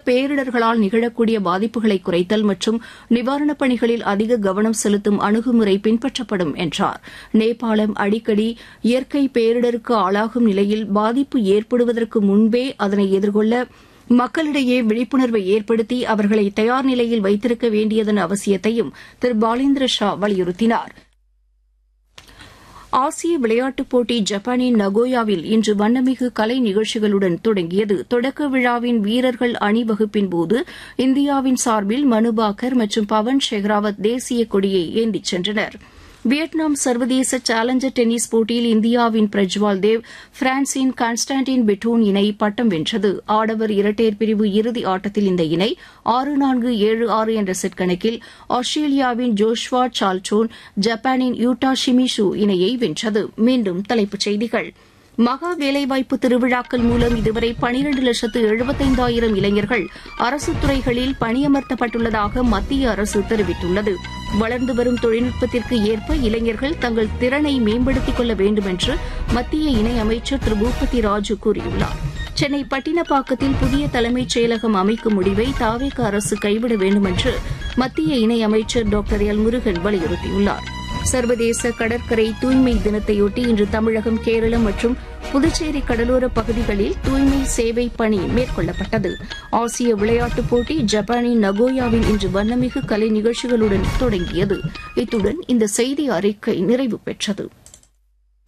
பேரிடர்களால் நிகழக்கூடிய பாதிப்புகளை குறைத்தல் மற்றும் நிவாரணப் பணிகளில் அதிக கவனம் செலுத்தும் அணுகுமுறை பின்பற்றப்படும் என்றார் நேபாளம் அடிக்கடி இயற்கை பேரிடருக்கு ஆளாகும் நிலையில் பாதிப்பு ஏற்படுவதற்கு முன்பே அதனை எதிர்கொள்ள மக்களிடையே விழிப்புணர்வை ஏற்படுத்தி அவர்களை தயார் நிலையில் வைத்திருக்க வேண்டியதன் அவசியத்தையும் திரு பாலேந்திர ஷா வலியுறுத்தினார் ஆசிய விளையாட்டுப் போட்டி ஜப்பானின் நகோயாவில் இன்று வண்ணமிகு கலை நிகழ்ச்சிகளுடன் தொடங்கியது தொடக்க விழாவின் வீரர்கள் அணிவகுப்பின்போது இந்தியாவின் சார்பில் மனுபாக்கர் மற்றும் பவன் ஷெஹ்ராவத் தேசிய கொடியை ஏந்திச் சென்றனர் வியட்நாம் சர்வதேச சேலஞ்சர் டென்னிஸ் போட்டியில் இந்தியாவின் பிரஜ்வால் தேவ் பிரான்சின் கான்ஸ்டான்டின் பெட்டோன் இணை பட்டம் வென்றது ஆடவர் இரட்டையர் பிரிவு இறுதி ஆட்டத்தில் இந்த இணை ஆறு நான்கு ஏழு ஆறு என்ற செட் கணக்கில் ஆஸ்திரேலியாவின் ஜோஷ்வா சால்டோன் ஜப்பானின் யூட்டா ஷிமிஷு இணையை வென்றது மீண்டும் தலைப்புச் செய்திகள் மகா வேலைவாய்ப்பு திருவிழாக்கள் மூலம் இதுவரை பனிரண்டு லட்சத்து எழுபத்தைந்தாயிரம் இளைஞர்கள் அரசு துறைகளில் பணியமர்த்தப்பட்டுள்ளதாக மத்திய அரசு தெரிவித்துள்ளது வளர்ந்து வரும் தொழில்நுட்பத்திற்கு ஏற்ப இளைஞர்கள் தங்கள் திறனை மேம்படுத்திக் கொள்ள வேண்டும் என்று மத்திய இணையமைச்சர் திரு பூபதி ராஜு கூறியுள்ளார் சென்னை பட்டினப்பாக்கத்தில் புதிய தலைமைச் செயலகம் அமைக்கும் முடிவை தாவேக அரசு கைவிட வேண்டும் என்று மத்திய இணையமைச்சர் டாக்டர் எல் முருகன் வலியுறுத்தியுள்ளார் சர்வதேச கடற்கரை தூய்மை தினத்தையொட்டி இன்று தமிழகம் கேரளம் மற்றும் புதுச்சேரி கடலோர பகுதிகளில் தூய்மை சேவை பணி மேற்கொள்ளப்பட்டது ஆசிய விளையாட்டுப் போட்டி ஜப்பானின் நகோயாவில் இன்று வண்ணமிகு கலை நிகழ்ச்சிகளுடன் தொடங்கியது இத்துடன் இந்த செய்தி அறிக்கை நிறைவு பெற்றது